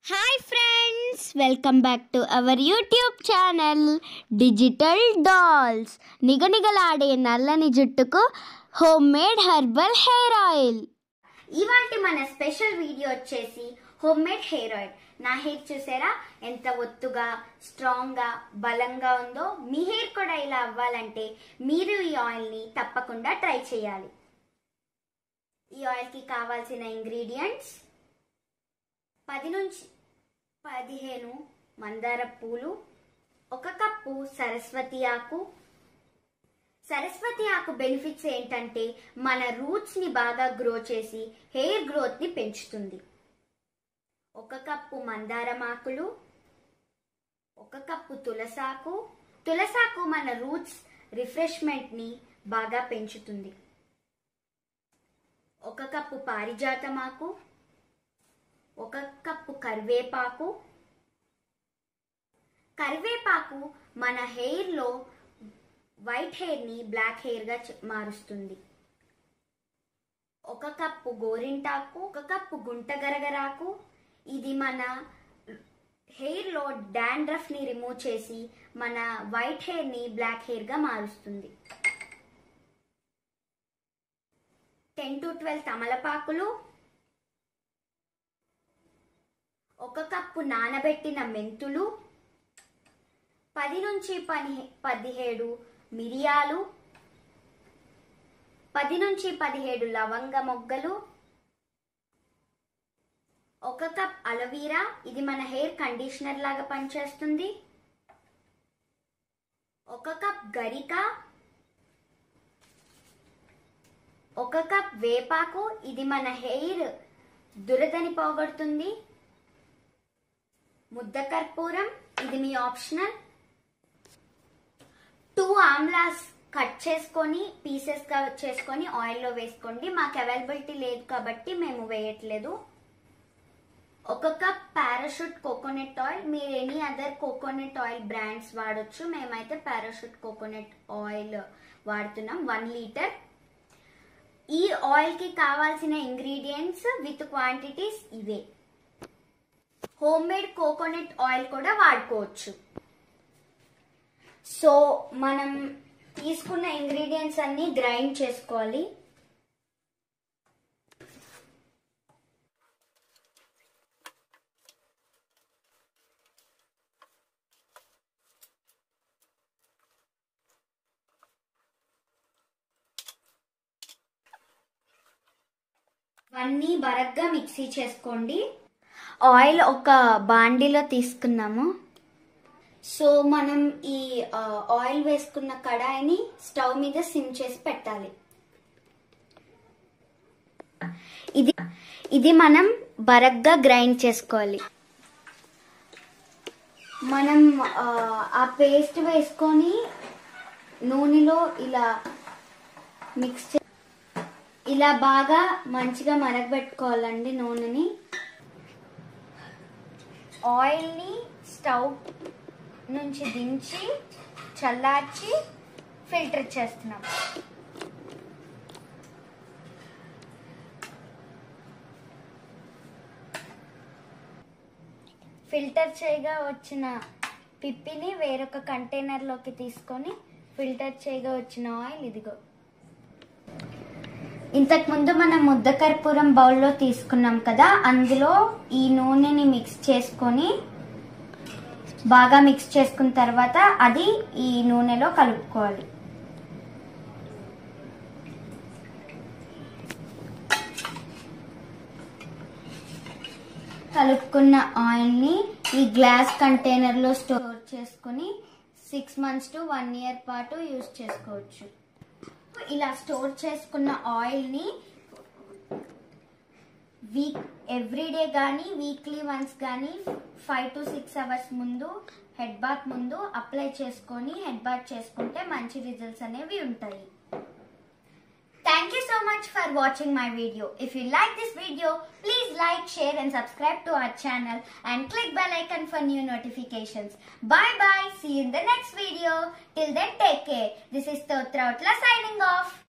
Hi friends welcome back to our YouTube channel digital dolls నిగనిగలాడే నల్లని జుట్టుకు home made herbal hair oil ఇవాళ మన స్పెషల్ వీడియో వచ్చేసి హోమ్ మేడ్ హెయిర్ ఆయిల్ నా హెయిర్ చూసారా ఎంత ఒత్తుగా స్ట్రాంగ్ గా బలంగా ఉందో మీ హెయిర్ కూడా ఇలా అవ్వాలంటే మీరు ఈ ఆయిల్ ని తప్పకుండా ట్రై చేయాలి ఈ ఆయిల్ కి కావాల్సిన ఇంగ్రీడియంట్స్ పది నుంచి పదిహేను మందార పూలు ఒక కప్పు సరస్వతి ఆకు సరస్వతి ఆకు బెనిఫిట్స్ ఏంటంటే మన రూట్స్ ని బాగా గ్రో చేసి హెయిర్ గ్రోత్ ని పెంచుతుంది ఒక కప్పు మందారం ఆకులు ఒక కప్పు తులసాకు తులసాకు మన రూట్స్ రిఫ్రెష్మెంట్ ని బాగా పెంచుతుంది ఒక కప్పు పారిజాతమాకు ఒక కప్పు కరివేపాకు కరివేపాకు మన హెయిర్లో వైట్ హెయిర్ని బ్లాక్ హెయిర్గా చ- మారుస్తుంది ఒక కప్పు గోరింటాకు ఒక కప్పు గుంటగరగరాకు ఇది మన హెయిర్లో డాండ్రఫ్ని రిమూవ్ చేసి మన వైట్ హెయిర్ని బ్లాక్ హెయిర్గా మారుస్తుంది టెన్ టు ట్వెల్వ్ తమలపాకులు ఒక కప్పు నానబెట్టిన మెంతులు పది నుంచి పని పదిహేడు మిరియాలు పది నుంచి పదిహేడు లవంగ మొగ్గలు ఒక కప్ అలవీరా ఇది మన హెయిర్ కండిషనర్ లాగా పనిచేస్తుంది ఒక కప్ గరిక ఒక కప్ వేపాకు ఇది మన హెయిర్ దురదని పోగొడుతుంది ముద్ద కర్పూరం ఇది మీ ఆప్షనల్ టూ ఆమ్లాస్ కట్ చేసుకొని పీసెస్ గా చేసుకొని ఆయిల్లో వేసుకోండి మాకు అవైలబిలిటీ లేదు కాబట్టి మేము వేయట్లేదు ఒక కప్ పారాషూట్ కోకోనట్ ఆయిల్ మీరు any other coconut oil brands వాడొచ్చు మేమైతే పారాషూట్ కోకోనట్ ఆయిల్ వాడుతున్నాం వన్ లీటర్ ఈ ఆయిల్ కి కావాల్సిన ఇంగ్రీడియంట్స్ విత్ క్వాంటిటీస్ ఇవే హోమ్ మేడ్ కోకోనట్ ఆయిల్ కూడా వాడుకోవచ్చు సో మనం తీసుకున్న ఇంగ్రీడియంట్స్ అన్ని గ్రైండ్ చేసుకోవాలి ఇవన్నీ బరగ్గా మిక్సీ చేసుకోండి ఆయిల్ ఒక బాండీలో తీసుకున్నాము సో మనం ఈ ఆ, ఆయిల్ వేసుకున్న కడాయిని స్టవ్ మీద సిమ్ చేసి పెట్టాలి ఇది ఇది మనం బరగ్గా గ్రైండ్ చేసుకోవాలి మనం ఆ, ఆ పేస్ట్ వేసుకొని నూనెలో ఇలా మిక్స్ చే ఇలా బాగా మంచిగా మరగబెట్టుకోవాలండి నూనెని ఆయిల్ని స్టవ్ నుంచి దించి చల్లార్చి ఫిల్టర్ చేస్తున్నాం ఫిల్టర్ చేయగా వచ్చిన పిప్పిని వేరొక కంటైనర్లోకి తీసుకొని ఫిల్టర్ చేయగా వచ్చిన ఆయిల్ ఇదిగో ఇంతకుముందు మనం ముద్ద కర్పూరం బౌల్లో తీసుకున్నాం కదా అందులో ఈ నూనెని మిక్స్ చేసుకొని బాగా మిక్స్ చేసుకున్న తర్వాత అది ఈ నూనెలో కలుపుకోవాలి కలుపుకున్న ఆయిల్ని ఈ గ్లాస్ కంటైనర్లో స్టోర్ చేసుకొని six months to one year పాటు యూస్ చేసుకోవచ్చు ఇలా స్టోర్ చేసుకున్న ఆయిల్ని వీక్ ఎవ్రీడే కానీ వీక్లీ వన్స్ కానీ ఫైవ్ టు సిక్స్ అవర్స్ ముందు హెడ్ బాత్ ముందు అప్లై చేసుకొని హెడ్ బాత్ చేసుకుంటే మంచి రిజల్ట్స్ అనేవి ఉంటాయి thank you so much for watching my video if you like this video please like share and subscribe to our channel and click bell icon for new notifications. Bye bye. See you in the next video. Till then, take care. This is Stotra Utla signing off.